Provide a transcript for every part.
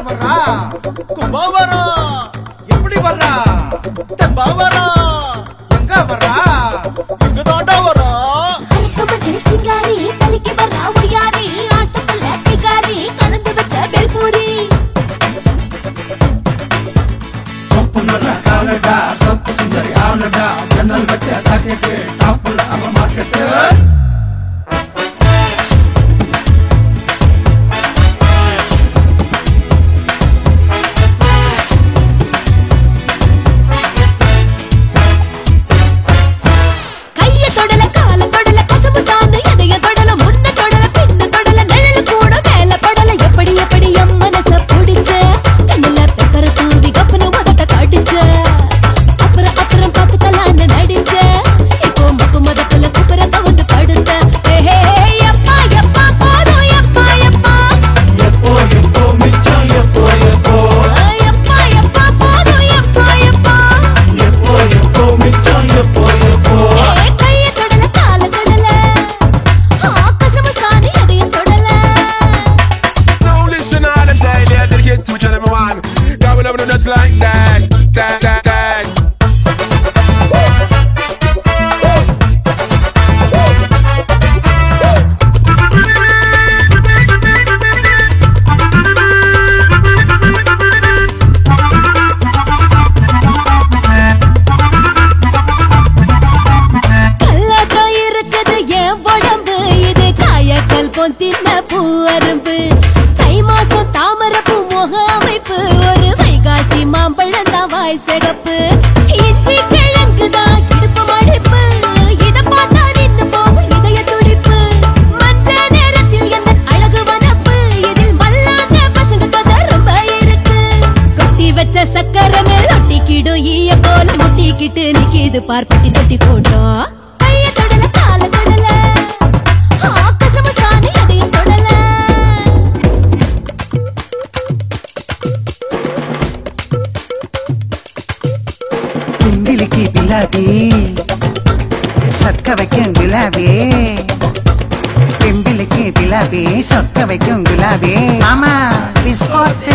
வர்றா கும்பா வரா எப்படி வர்றா தெம்பா வரா எங்க வர்றா இங்க தாண்டா வரா அரைக்க மஞ்சள் சிங்காரி தலைக்கு வர்றா ஒய்யாரி ஆட்டத்துல கைகாரி கலந்து வச்ச பெல்பூரி சொப்பு நல்ல காலடா சொப்பு சுந்தரி ஆனடா ஜன்னல் வச்ச தாக்கெட்டு டாப்புல அவ மார்க்கெட்டு கைய தொடல கால தொடல கசப்பு சாந்து எதைய தொடல முன்ன தொடல பின்ன தொடல நிழல் கூட மேல படல எப்படி எப்படி எம் மனச பிடிச்ச கண்ணுல பெப்பர தூவி கப்புனு உதட்ட காட்டுச்ச அப்புறம் அப்புறம் பப்பு தலான்னு நடிச்ச இப்போ மக்கு மதத்துல குப்புற கவுந்து படுத்த ஏஹே எப்பா எப்பா போதும் எப்பா எப்பா எப்போ எப்போ மிச்சம் எப்போ எப்போ எப்பா எப்பா போதும் எப்பா எப்பா எப்போ எப்போ மிச்சம் எப்போ எப்போ ஏ கைய தொடல கால தொடல ஆ கசப்பு சாந்து எதைய தொடல Don't listen all them say they dedicate to each other, man. Going up and just like that, that, that, that. கல்லாட்டம் இருக்குது என் உடம்பு இது காயக்கல் பொந்தின பூ அரும்பு தை மாசம் தாமரை பூ முக அமைப்பு ஒரு வைகாசி மாம்பழம் தான் வாய் சிகப்பு இஞ்சி கிழங்கு தான் இடுப்பு மடிப்பு இத பார்த்தா நின்னு போகும் இதய துடிப்பு மஞ்ச நேரத்தில் எந்த அழகு வனப்பு இதில் மல்லாந்த பசங்க கதை ரொம்ப இருக்கு கொட்டி வச்ச சக்கரை மேல் ஒட்டிக்கிடும் ஈய போல முட்டிக்கிட்டு நிக்கிது பார்ப்பட்டி தொட்டி போட்டோம் கைய தொடல கால தொடல ஆ, கசப்பு சாணி அதையும் தொடல கிண்டிலிக்கு பிலாபி சொக்க வைக்கும் குலாபி பிம்பிலிக்கு பிலாபி சொக்க வைக்கும் குலாபி ஆமா பிஸ்கோத்து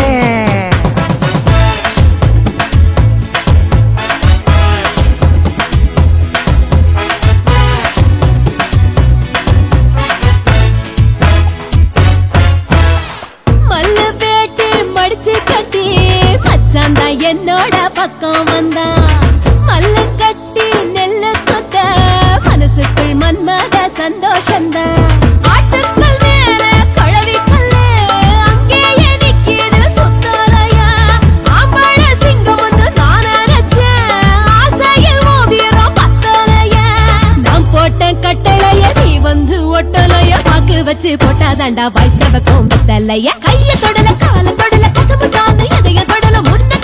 மல்லு பேட்டி மடிச்சு கட்டி மச்சான் தான் என்னோட பக்கம் வந்தா மல்லு கட்டி நெல்லு கொத்த மனசுக்குள் மன்மத சந்தோஷந்தான் ஆட்டுக்கல் மேல குழவி கல்லு அங்கேயே நிக்கிது சுத்தலையா ஆம்பள சிங்கம் வந்து நான் அரைச்சேன் ஆசையில் ஓவியரம் பத்தலையா நான் போட்ட கட்டளைய நீ வந்து ஒட்டலைய பாக்கு வச்சு போட்டாதாண்டா வாய் சபக்கம் பத்தலைய கைய தொடல கால தொடல கசப்பு சாந்து எதைய தொடல முன்ன